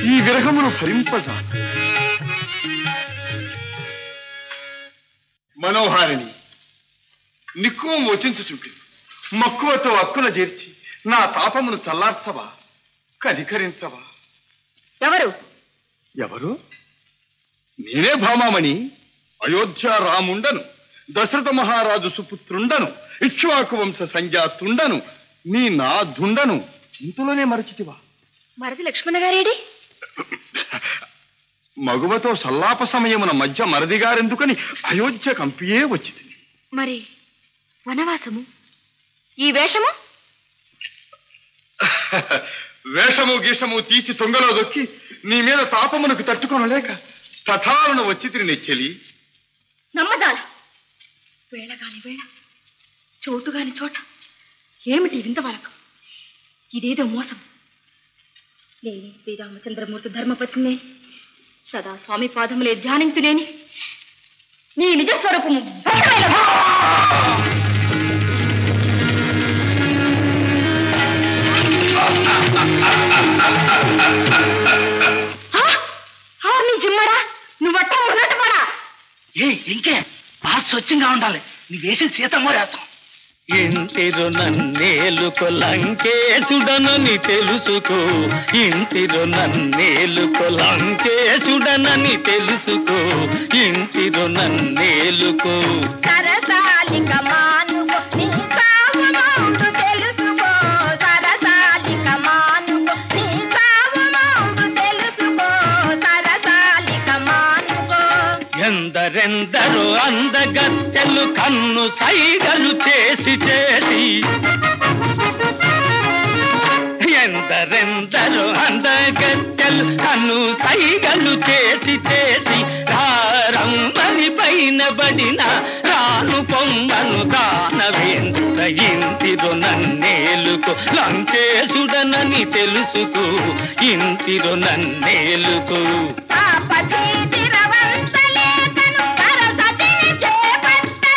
ఈ విరహమును భరింపజా మనోహారిణి నిక్కువ మోచించుచుంటి మక్కువతో అక్కున చేర్చి నా తాపమును చల్లార్చవా కనికరించవా ఎవరు ఎవరు నేనే భామామణి అయోధ్య రాముండను దశరథ మహారాజు సుపుత్రుండను ఇక్ష్వాకు వంశ సంజాతుండను నీ నా దుండను ఇంతలోనే మరచితివా మరది లక్ష్మణ గారేడి మగువతో సల్లాప సమయమున మధ్య మరదిగారెందుకని అయోధ్య కంపియే వచ్చింది మరి వనవాసము ఈ వేషము వేషము గీషము తీసి తొంగలో దొక్కి నీ మీద తాపమునకు తట్టుకొనలేక తథాలను వచ్చి తిరిగి నెచ్చెలి నమ్మదాల వేళ కాని వేళ చోటు కాని చోట ఏమిటి వింత వరకు ఇదేదో మోసం నేనే శ్రీరామచంద్రమూర్తి ధర్మపత్నినే సదా స్వామి పాదములే ధ్యానించునేని నీ నిజస్వరూపము భ్రమమైన నీ జిమ్మడా నువ్వట్ట ఉన్నట్టు పడా ఏ ఇంకే బాగా స్వచ్ఛంగా ఉండాలి నీ వేసిన సీతమ్మో రాసం ఇంటిరు నన్నేలుకు లంకేశుడనని తెలుసుకో ఇంటిరు నన్నేలుకు లంకేశుడనని తెలుసుకో ఇంటిరు నన్నేలుకో సరసాలిక మానుకో నీ సావు మౌండు తెలుసుకో సరసాలిక మానుకో నీ సావు మౌండు తెలుసుకో సరసాలిక మానుకో ఎందరెందరో అందగత్తెలు కన్ను సైగలు చేసి చేసి ఎందరెందరో అందగత్తెలు కన్ను సైగలు చేసి చేసి రారంబరి పైన బడిన రాను పొమ్మను కానవేంద్ర ఇంటిరు నన్నేలుకు లంకేశుడనని తెలుసుకో ఇంటిరు నన్నేలుకు తాపధీతి రవంతలేఖను సరసతిని చేపట్ట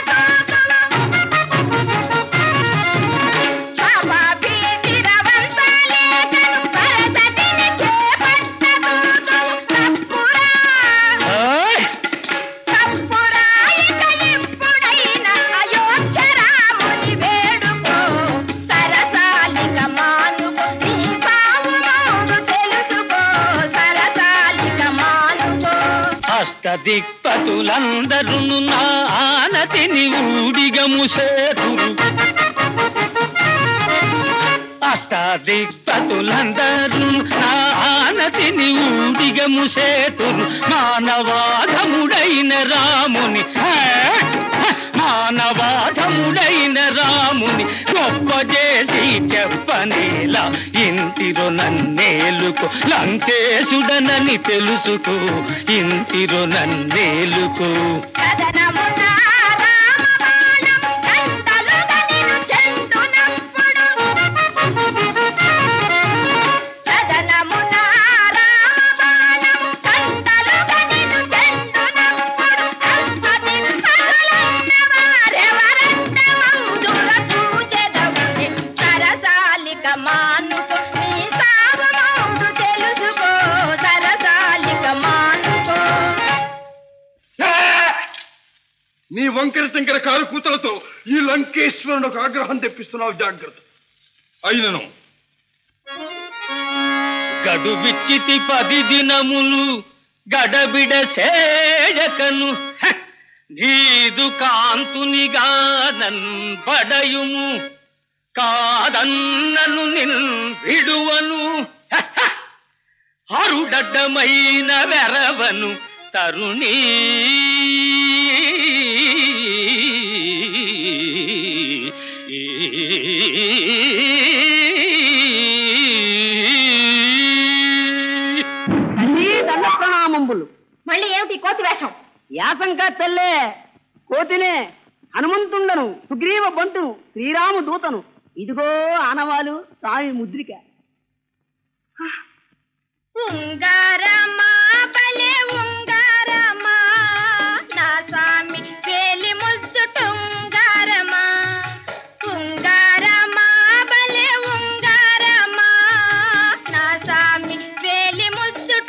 తాపభీతి రవంతలేఖను సరసతిని చేపట్ట తప్పురా ఓయ్! తప్పురాయిక ఎప్పుడైనా అయోధ్య రాముని వేడుకో సరసాలిక మానుకో నీ సావు మౌడు తెలుసుకో సరసాలిక మానుకో అష్టదిక్పతులందరూ నా ఆనతిని ఊడిగము సేతురు అష్టాదిక్పతులందరూ నా ఆనతిని ఊడిగము సేతురు మానవాధముడైన రాముని హే! మానవాధముడైన రాముని గొప్ప చేసి చెప్పనేలా ఇంటిరో నన్నేలుకు లంకేశుడనని తెలుసుకో ఇంటిరో నన్నేలుకు కథనమున రామబాణం కంటలుగా నిన్ను చెందునప్పుడు కథనమున రామబాణం కంటలుగా నిన్ను చెందునప్పుడు కష్టదింపదులన్న వారెవరంట మౌదుల చూచెదవులే సరసాలిక మానుకో నీ సావు మౌడు తెలుసుకో సరసాలిక మానుకో నీ వంకర టెంకర కారు కూతలతో ఈ లంకేశ్వరునికి ఆగ్రహం తెప్పిస్తున్నావు జాగ్రత్త అయినను గడు విచ్చితి పది దినములు గడబిడ సేయకను హ! నీదు కాంతునిగా నన్ పడయుము కాదన్నను నిన్ విడువను హ! హ! అరుడడ్డమైన వెరవను తరుణీ తల్లి దండ ప్రణామంబులు మళ్ళీ ఏమిటి కోతి వేషం యాసంకా తెల్లే కోతినే హనుమంతుండను సుగ్రీవ బంటును శ్రీరాము దూతను ఇదిగో ఆనవాలు స్వామి ముద్రిక ఉంగారమా బలే ఉంగారమా నా స్వామి వేలి ముద్దుటుంగారమా ఉంగారమా బలే ఉంగారమా నా స్వామి వేలి ముద్దుటుంగారమా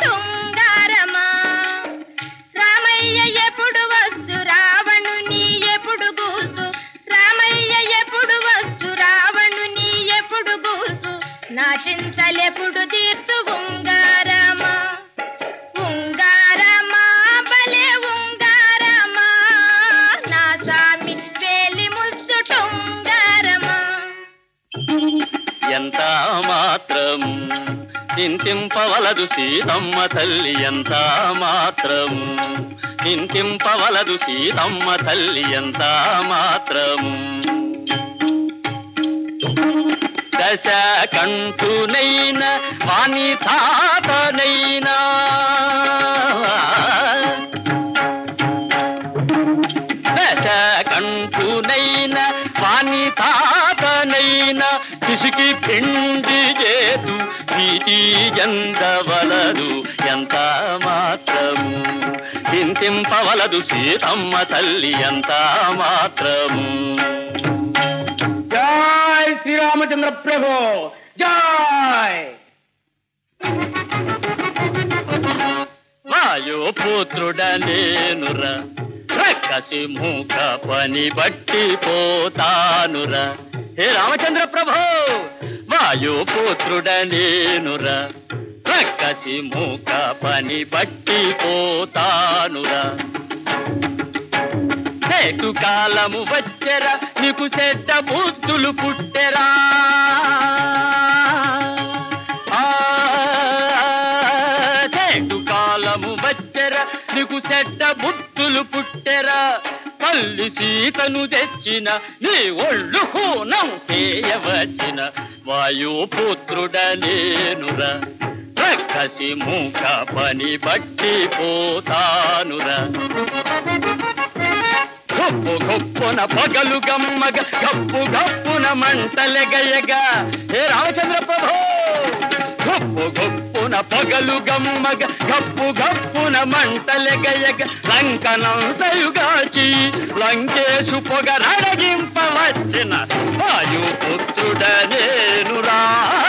ఇంతింపవలదు సీతమ్మ తల్లి ఎంత మాత్రము ఇంతింపవలదు సీతమ్మ తల్లి ఎంత మాత్రము దశ కంటునైన వాణి తాతనైనా దశ కంటునైన వాణి తాతనైన పిసికి పిండి చేతు ప్రీతి ఎందవలదు ఎంత మాత్రము చింతింపవలదు సీతమ్మ తల్లి ఎంత మాత్రము జై శ్రీరామచంద్ర ప్రభు జై వాయుపుత్రుడ నేనురా రక్కసి మూక పని బట్టి పోతానురా హే రామచంద్ర ప్రభు వాయుపుత్రుడ నేనురా రక్కసి మూక పని బట్టి పోతానురా నేకు కాలము వచ్చెరా నీకు చెడ్డ బుద్ధులు పుట్టెరా ఆ, నేకు కాలము వచ్చెరా నీకు చెడ్డ బుద్ధులు పుట్టెరా తల్లి సీతను తెచ్చిన నీ ఒళ్ళు హూనం చేయవచ్చిన వాయుపుత్రుడ నేనురా రక్కసి మూక పని బట్టి పోతానురా గొప్పు గొప్పున పగలు గమ్మగ గప్పు గప్పున మంటలెగయగా హే రామచంద్ర ప్రభు గొప్పు గొప్పున పగలు గమ్మగ గప్పు గప్పున మంటలెగయగ లంకనంతయుగాచి లంకేశు పొగ నడగింపవచ్చిన వాయుపుత్రుడ నేనురా